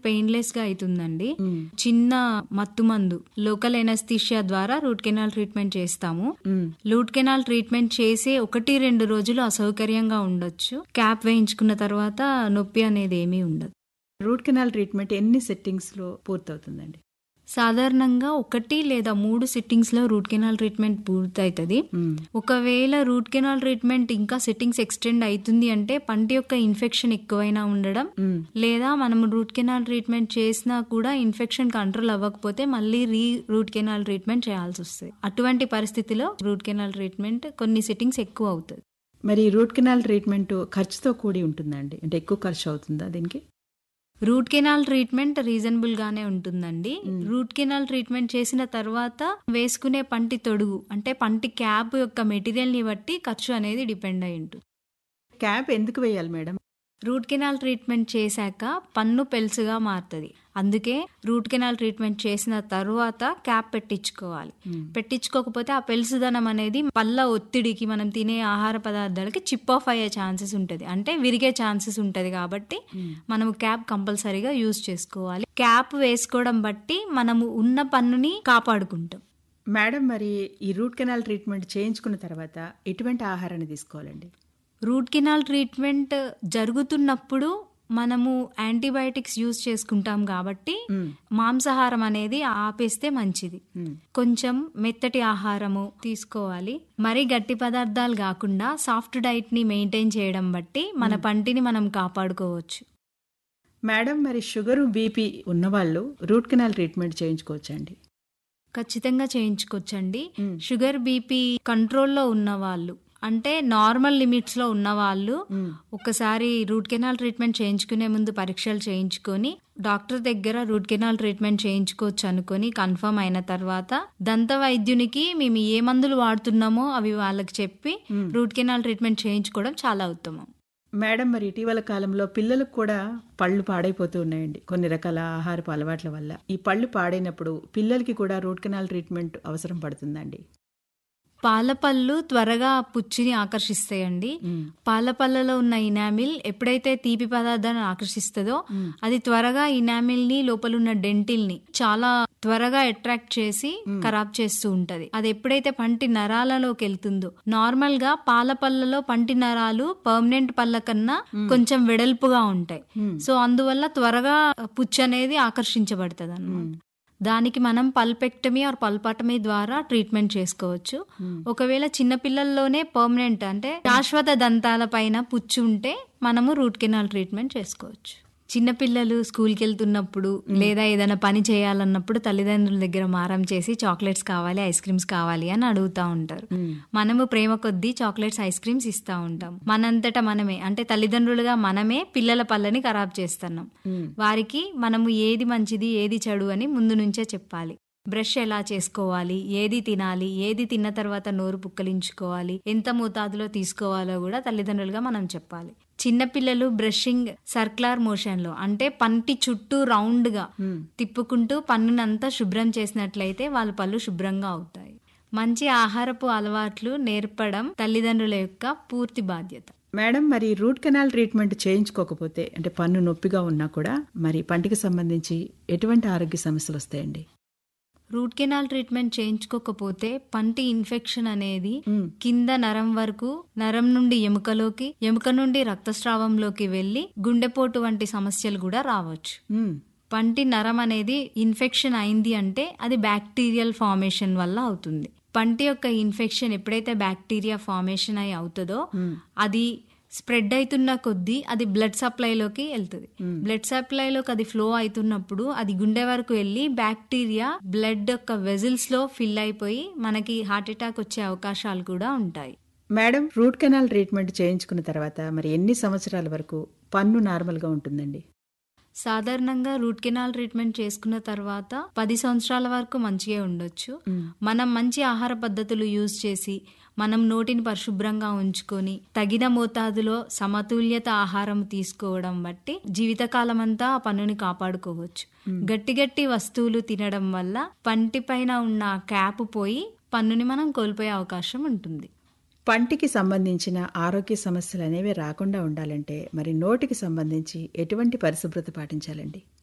painless గా అవుతుందండి చిన్న మత్తు మందు లోకల్ ఎనస్థీషియా ద్వారా రూట్ కెనాల్ ట్రీట్మెంట్ చేస్తాము రూట్ కెనాల్ ట్రీట్మెంట్ చేసి ఒకటి రెండు రోజులు అసౌకర్యంగా ఉండొచ్చు క్యాప్ వేయించుకున్న తర్వాత నొప్పి అనేది ఏమీ ఉండదు రూట్ కెనాల్ ట్రీట్మెంట్ ఎన్ని సెట్టింగ్స్ లో పూర్తవుతుందండి సాధారణంగా ఒకటి లేదా మూడు సిట్టింగ్స్ లో రూట్ కెనాల్ ట్రీట్మెంట్ పూర్తవుతుంది ఒకవేళ రూట్ కెనాల్ ట్రీట్మెంట్ ఇంకా సెట్టింగ్స్ ఎక్స్టెండ్ అవుతుంది అంటే పంట యొక్క ఇన్ఫెక్షన్ ఎక్కువైనా ఉండడం లేదా మనం రూట్ కెనాల్ ట్రీట్మెంట్ చేసినా కూడా ఇన్ఫెక్షన్ కంట్రోల్ అవ్వకపోతే మళ్ళీ రీ రూట్ కెనాల్ ట్రీట్మెంట్ చేయాల్సి వస్తుంది అటువంటి పరిస్థితిలో రూట్ కెనాల్ ట్రీట్మెంట్ కొన్ని సెట్టింగ్స్ ఎక్కువ అవుతుంది మరి రూట్ కెనాల్ ట్రీట్మెంట్ ఖర్చుతో కూడి ఉంటుందండి అంటే ఎక్కువ ఖర్చు అవుతుందా దీనికి రూట్ కెనాల్ ట్రీట్మెంట్ రీజనబుల్ గానే ఉంటుందండి రూట్ కెనాల్ ట్రీట్మెంట్ చేసిన తర్వాత వేసుకునే పంటి తొడుగు అంటే పంటి క్యాప్ యొక్క మెటీరియల్ ని బట్టి ఖర్చు అనేది డిపెండ్ అయి ఉంటుంది క్యాప్ ఎందుకు వేయాలి మేడం రూట్ కెనాల్ ట్రీట్మెంట్ చేశాక పన్ను పెల్సుగా మారుతుంది అందుకే రూట్ కెనాల్ ట్రీట్మెంట్ చేసిన తర్వాత క్యాప్ పెట్టించుకోవాలి పెట్టించుకోకపోతే ఆ పెల్సుదనం అనేది పళ్ళ ఒత్తిడికి మనం తినే ఆహార పదార్థాలకి చిప్ ఆఫ్ అయ్యే ఛాన్సెస్ ఉంటుంది అంటే విరిగే ఛాన్సెస్ ఉంటుంది కాబట్టి మనము క్యాప్ కంపల్సరీగా యూజ్ చేసుకోవాలి క్యాప్ వేసుకోవడం బట్టి మనము ఉన్న పన్నుని కాపాడుకుంటాం మేడం మరి ఈ రూట్ కెనాల్ ట్రీట్మెంట్ చేయించుకున్న తర్వాత ఎటువంటి ఆహారాన్ని తీసుకోవాలండి రూట్ కెనాల్ ట్రీట్మెంట్ జరుగుతున్నప్పుడు మనము యాంటీబయాటిక్స్ యూజ్ చేసుకుంటాం కాబట్టి మాంసాహారం అనేది ఆపేస్తే మంచిది కొంచెం మెత్తటి ఆహారము తీసుకోవాలి మరి గట్టి పదార్థాలు కాకుండా సాఫ్ట్ డైట్ ని మెయింటైన్ చేయడం బట్టి మన పంటిని మనం కాపాడుకోవచ్చు మేడం మరి షుగరు బీపీ ఉన్నవాళ్ళు రూట్ కెనాల్ ట్రీట్మెంట్ చేయించుకోవచ్చండి ఖచ్చితంగా చేయించుకోవచ్చండి షుగర్ బీపీ కంట్రోల్లో ఉన్న వాళ్ళు అంటే నార్మల్ లిమిట్స్ లో ఉన్న వాళ్ళు ఒకసారి రూట్ కెనాల్ ట్రీట్మెంట్ చేయించుకునే ముందు పరీక్షలు చేయించుకొని డాక్టర్ దగ్గర రూట్ కెనాల్ ట్రీట్మెంట్ చేయించుకోవచ్చు అనుకొని కన్ఫర్మ్ అయిన తర్వాత దంత వైద్యునికి మేము ఏ మందులు వాడుతున్నామో అవి వాళ్ళకి చెప్పి రూట్ కెనాల్ ట్రీట్మెంట్ చేయించుకోవడం చాలా ఉత్తమం మేడం మరి ఇటీవల కాలంలో పిల్లలకు కూడా పళ్ళు పాడైపోతూ ఉన్నాయండి కొన్ని రకాల ఆహారపు అలవాట్ల వల్ల ఈ పళ్ళు పాడైనప్పుడు పిల్లలకి కూడా రూట్ కెనాల్ ట్రీట్మెంట్ అవసరం పడుతుందండి పాలపళ్ళు త్వరగా పుచ్చిని ఆకర్షిస్తాయండి పాలపళ్ళలో ఉన్న ఇనామిల్ ఎప్పుడైతే తీపి పదార్థాన్ని ఆకర్షిస్తుందో అది త్వరగా ఇనామిల్ ని లోపల ఉన్న డెంటిల్ ని చాలా త్వరగా అట్రాక్ట్ చేసి ఖరాబ్ చేస్తూ ఉంటది అది ఎప్పుడైతే పంటి నరాలలోకి వెళ్తుందో నార్మల్ గా పాలపళ్ళలో పంటి నరాలు పర్మనెంట్ పళ్ళ కన్నా కొంచెం వెడల్పుగా ఉంటాయి సో అందువల్ల త్వరగా పుచ్చు అనేది ఆకర్షించబడుతుంది అన్నమాట దానికి మనం పల్పెక్టమీ ఆర్ పల్పాటమీ ద్వారా ట్రీట్మెంట్ చేసుకోవచ్చు ఒకవేళ చిన్నపిల్లల్లోనే పర్మనెంట్ అంటే శాశ్వత దంతాల పైన పుచ్చు ఉంటే మనము రూట్ కెనాల్ ట్రీట్మెంట్ చేసుకోవచ్చు చిన్నపిల్లలు స్కూల్కి వెళ్తున్నప్పుడు లేదా ఏదైనా పని చేయాలన్నప్పుడు తల్లిదండ్రుల దగ్గర మారం చేసి చాక్లెట్స్ కావాలి ఐస్ క్రీమ్స్ కావాలి అని అడుగుతా ఉంటారు మనము ప్రేమ కొద్దీ చాక్లెట్స్ ఐస్ క్రీమ్స్ ఇస్తా ఉంటాం మనంతటా మనమే అంటే తల్లిదండ్రులుగా మనమే పిల్లల పళ్ళని ఖరాబ్ చేస్తున్నాం వారికి మనము ఏది మంచిది ఏది చెడు అని ముందు నుంచే చెప్పాలి బ్రష్ ఎలా చేసుకోవాలి ఏది తినాలి ఏది తిన్న తర్వాత నోరు పుక్కలించుకోవాలి ఎంత మోతాదులో తీసుకోవాలో కూడా తల్లిదండ్రులుగా మనం చెప్పాలి చిన్నపిల్లలు బ్రషింగ్ సర్క్యులర్ మోషన్ లో అంటే పంటి చుట్టూ రౌండ్ గా తిప్పుకుంటూ పన్నునంతా శుభ్రం చేసినట్లయితే వాళ్ళ పళ్ళు శుభ్రంగా అవుతాయి మంచి ఆహారపు అలవాట్లు నేర్పడం తల్లిదండ్రుల యొక్క పూర్తి బాధ్యత మేడం మరి రూట్ కెనాల్ ట్రీట్మెంట్ చేయించుకోకపోతే అంటే పన్ను నొప్పిగా ఉన్నా కూడా మరి పంటికి సంబంధించి ఎటువంటి ఆరోగ్య సమస్యలు వస్తాయండి రూట్ కెనాల్ ట్రీట్మెంట్ చేయించుకోకపోతే పంటి ఇన్ఫెక్షన్ అనేది కింద నరం వరకు నరం నుండి ఎముకలోకి ఎముక నుండి రక్తస్రావంలోకి వెళ్లి గుండెపోటు వంటి సమస్యలు కూడా రావచ్చు పంటి నరం అనేది ఇన్ఫెక్షన్ అయింది అంటే అది బ్యాక్టీరియల్ ఫార్మేషన్ వల్ల అవుతుంది పంటి యొక్క ఇన్ఫెక్షన్ ఎప్పుడైతే బ్యాక్టీరియా ఫార్మేషన్ అయి అవుతుందో అది స్ప్రెడ్ అవుతున్న కొద్దీ అది బ్లడ్ సప్లైలోకి వెళ్తుంది బ్లడ్ సప్లైలోకి అది ఫ్లో అవుతున్నప్పుడు అది గుండె వరకు వెళ్ళి బ్యాక్టీరియా బ్లడ్ యొక్క వెజిల్స్ లో ఫిల్ అయిపోయి మనకి హార్ట్ అటాక్ వచ్చే అవకాశాలు కూడా ఉంటాయి మేడం రూట్ కెనాల్ ట్రీట్మెంట్ చేయించుకున్న తర్వాత మరి ఎన్ని సంవత్సరాల వరకు పన్ను నార్మల్ గా ఉంటుందండి సాధారణంగా రూట్ కెనాల్ ట్రీట్మెంట్ చేసుకున్న తర్వాత పది సంవత్సరాల వరకు మంచిగా ఉండొచ్చు మనం మంచి ఆహార పద్ధతులు యూజ్ చేసి మనం నోటిని పరిశుభ్రంగా ఉంచుకొని తగిన మోతాదులో సమతుల్యత ఆహారం తీసుకోవడం బట్టి జీవితకాలం అంతా ఆ పన్నుని కాపాడుకోవచ్చు గట్టి గట్టి వస్తువులు తినడం వల్ల పంటి పైన ఉన్న క్యాప్ పోయి పన్నుని మనం కోల్పోయే అవకాశం ఉంటుంది పంటికి సంబంధించిన ఆరోగ్య సమస్యలు అనేవి రాకుండా ఉండాలంటే మరి నోటికి సంబంధించి ఎటువంటి పరిశుభ్రత పాటించాలండి